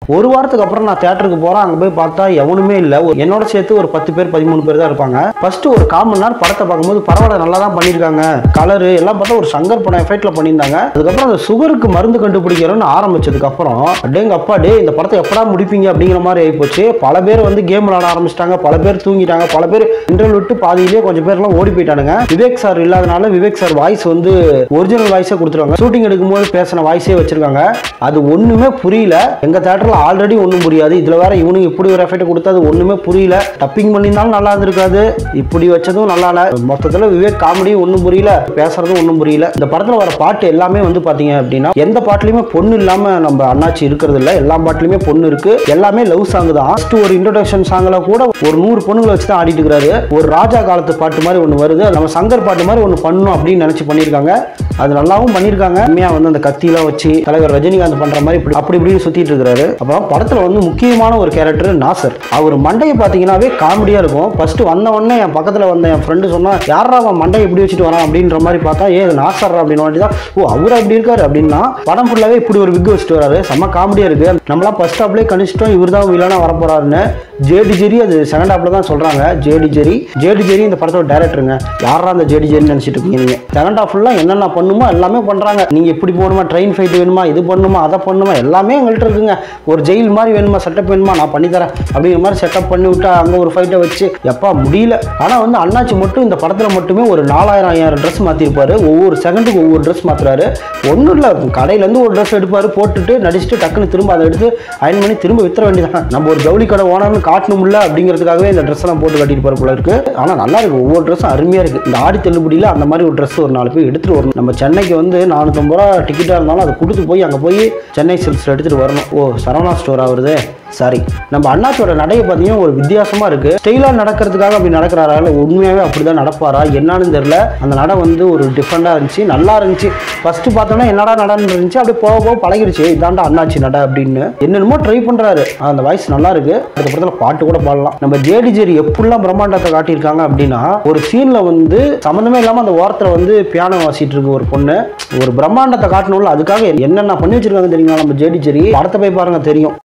ஒரு வாரத்துக்கு அப்புறம் நான் தேட்டருக்கு போறேன் அங்க போய் பார்த்தா எவனுமே இல்ல ஒரு- என்னோட சேர்த்து ஒரு பத்து பேர் பதிமூணு பேர் தான் இருப்பாங்க ஃபர்ஸ்ட் ஒரு கால் மணி நேரம் படத்தை பார்க்கும்போது பரவாயில்ல நல்லா தான் பண்ணியிருக்காங்க கலரு எல்லாம் பார்த்தா ஒரு சங்கர் படம் எஃபெக்ட்ல பண்ணியிருந்தாங்க அதுக்கப்புறம் அந்த சுகருக்கு மருந்து கண்டுபிடிக்கிறோன்னு ஆரம்பிச்சதுக்கு அப்புறம் அடேங்க அப்பா டே இந்த படத்தை எப்படா முடிப்பீங்க அப்படிங்கிற மாதிரி ஆயிப்போச்சு பல பேர் வந்து கேம் விளாட ஆரம்பிச்சிட்டாங்க பல பேர் தூங்கிட்டாங்க பல பேர் இன்டர்வல் விட்டு பாதியிலேயே கொஞ்சம் பேர்லாம் ஓடி போயிட்டானுங்க விவேக் சார் இல்லாதனால விவேக் சார் வாய்ஸ் வந்து ஒரிஜினல் வாய்ஸே கொடுத்துருவாங்க ஷூட்டிங் எடுக்கும்போது பேசின வாய்ஸே வச்சிருக்காங்க அது ஒண்ணுமே புரியல எங்க தேட்டர்ல ஆல்ரெடி ஒன்றும் புரியாது இதுல வேற இவனுக்கு இப்படி ஒரு எஃபெக்ட் கொடுத்தா அது ஒண்ணுமே புரியல டப்பிங் பண்ணியிருந்தாலும் நல்லா இருந்திருக்காது இப்படி வச்சதும் நல்லா இல்ல மொத்தத்துல விவேக் காமெடியும் ஒன்றும் புரியல பேசுறதும் ஒன்றும் புரியல இந்த படத்துல வர பாட்டு எல்லாமே வந்து பாத்தீங்க அப்படின்னா எந்த பாட்டுலயுமே பொண்ணு இல்லாம நம்ம அண்ணாச்சி இருக்கிறது இல்ல எல்லா பாட்டுலயுமே பொண்ணு இருக்கு எல்லாமே லவ் சாங் தான் ஃபர்ஸ்ட் ஒரு இன்ட்ரோடக்ஷன் சாங்ல கூட ஒரு நூறு பொண்ணுங்களை வச்சு தான் ஆடிட்டு இருக்கிறாரு ஒரு ராஜா காலத்து பாட்டு மாதிரி ஒன்று வருது நம்ம சங்கர் பாட்டு மாதிரி ஒன்று பண்ணணும் அப்படின்னு நினைச்சு பண்ணியிருக்காங்க அது நல்லாவும் பண்ணியிருக்காங்க உண்மையா வந்து அந்த கத்திலாம் வச்சு தலைவர் ரஜினிகாந்த் பண்ற மாதிரி இப்படி அப்படி இப்படி சுத்திட்டு இருக்காரு அப்புறம் படத்துல வந்து முக்கியமான ஒரு கேரக்டர் நாசர் அவர் மண்டையை பார்த்தீங்கன்னாவே காமெடியா இருக்கும் ஃபர்ஸ்ட் வந்த உடனே என் பக்கத்துல வந்த என் ஃப்ரெண்டு சொன்னா யாரா அவன் மண்டையை இப்படி வச்சுட்டு வரான் அப்படின்ற மாதிரி பார்த்தா ஏ இது நாசர் அப்படின்னு வாட்டி தான் ஓ அவர் அப்படி இருக்காரு அப்படின்னா படம் ஃபுல்லாவே இப்படி ஒரு விக் வச்சுட்டு வராரு செம்ம காமெடியா இருக்கு நம்மளாம் ஃபர்ஸ்ட் ஹாப்லேயே கணிச்சிட்டோம் இவர் தான் வில்லனா வரப்போறாருன்னு ஜேடி ஜெரி அது செகண்ட் ஹாப்ல தான் சொல்றாங்க ஜேடி ஜெரி ஜேடி ஜெரி இந்த படத்தோட டேரக்டருங்க யாரா அந்த ஜேடி ஜெரின்னு நினைச்சிட்டு இருக்கீங்க நீங்க செகண்ட் ஹாஃப் ஃபுல்லா என்னென்ன பண்ணுமோ எல்லாமே பண்றாங்க நீங்க இப்படி போகணுமா ட்ரெயின் ஃபைட் வேணுமா இது பண்ணுமா அதை பண்ணுமா எல்லாமே எங்கள்கிட்ட இருக்குங்க ஒரு ஜெயில் மாதிரி வேணுமா செட்டப் வேணுமா நான் பண்ணித்தரேன் அப்படிங்கிற மாதிரி செட்டப் பண்ணி விட்டா அங்க ஒரு ஃபைட்டை வச்சு எப்பா முடியல ஆனா வந்து அண்ணாச்சி மட்டும் இந்த படத்துல மட்டுமே ஒரு நாலாயிரம் ஐயாயிரம் ட்ரெஸ் மாத்திருப்பாரு ஒவ்வொரு செகண்டுக்கு ஒவ்வொரு ட்ரெஸ் மாத்துறாரு ஒன்றும் இல்லை கடையில இருந்து ஒரு ட்ரெஸ் எடுப்பாரு போட்டுட்டு நடிச்சுட்டு டக்குன்னு திரும்ப அதை எடுத்து அயன் பண்ணி திரும்ப வித்துற வேண்டியதான் நம்ம ஒரு ஜவுளி கடை ஓனர்னு காட்டணும்ல அப்படிங்கிறதுக்காகவே இந்த ட்ரெஸ் எல்லாம் போட்டு கட்டிட்டு போற போல இருக்கு ஆனா நல்லா இருக்கு ஒவ்வொரு ட்ரெஸ்ஸும் அருமையா இருக்கு இந்த ஆடி தள்ளுபடியில அந்த மாதிரி ஒரு ட்ரெஸ் ஒரு நாலு போய் எடுத்துட்டு வரணும் நம்ம சென்னைக்கு வந்து நானூற்றம்பது ரூபா டிக்கெட்டாக இருந்தாலும் அதை கொடுத்து போய் அங்கே போய் சென்னை சில்க்ஸில் எடுத்துட்டு வரணும் ஓ சரவணா ஸ்டோர் ஆகுறது சாரி நம்ம அண்ணாச்சியோட நடையை பார்த்தீங்கன்னா ஒரு வித்தியாசமா இருக்கு ஸ்டைலாக நடக்கிறதுக்காக அப்படி நடக்கிறாரா இல்லை உண்மையாகவே அப்படி தான் நடப்பாரா என்னன்னு தெரியல அந்த நடை வந்து ஒரு டிஃப்ரெண்டாக இருந்துச்சு நல்லா இருந்துச்சு ஃபர்ஸ்ட் பார்த்தோன்னா என்னடா நடன்னு இருந்துச்சு அப்படியே போக போக பழகிருச்சு இதாண்டா அண்ணாச்சி நடை அப்படின்னு என்னென்னமோ ட்ரை பண்றாரு அந்த வாய்ஸ் நல்லா இருக்கு அதுக்கப்புறத்தில் பாட்டு கூட பாடலாம் நம்ம ஜேடி ஜெரி எப்படிலாம் பிரம்மாண்டத்தை காட்டியிருக்காங்க அப்படின்னா ஒரு சீன்ல வந்து சம்மந்தமே இல்லாமல் அந்த ஓரத்தில் வந்து பியானோ வாசிட்டு இருக்கு ஒரு பொண்ணு ஒரு பிரம்மாண்டத்தை காட்டணும்ல அதுக்காக என்னென்ன பண்ணி வச்சிருக்காங்க தெரியுங்களா நம்ம ஜேடி ஜெரி படத்தை போய் பாருங்க தெரியும்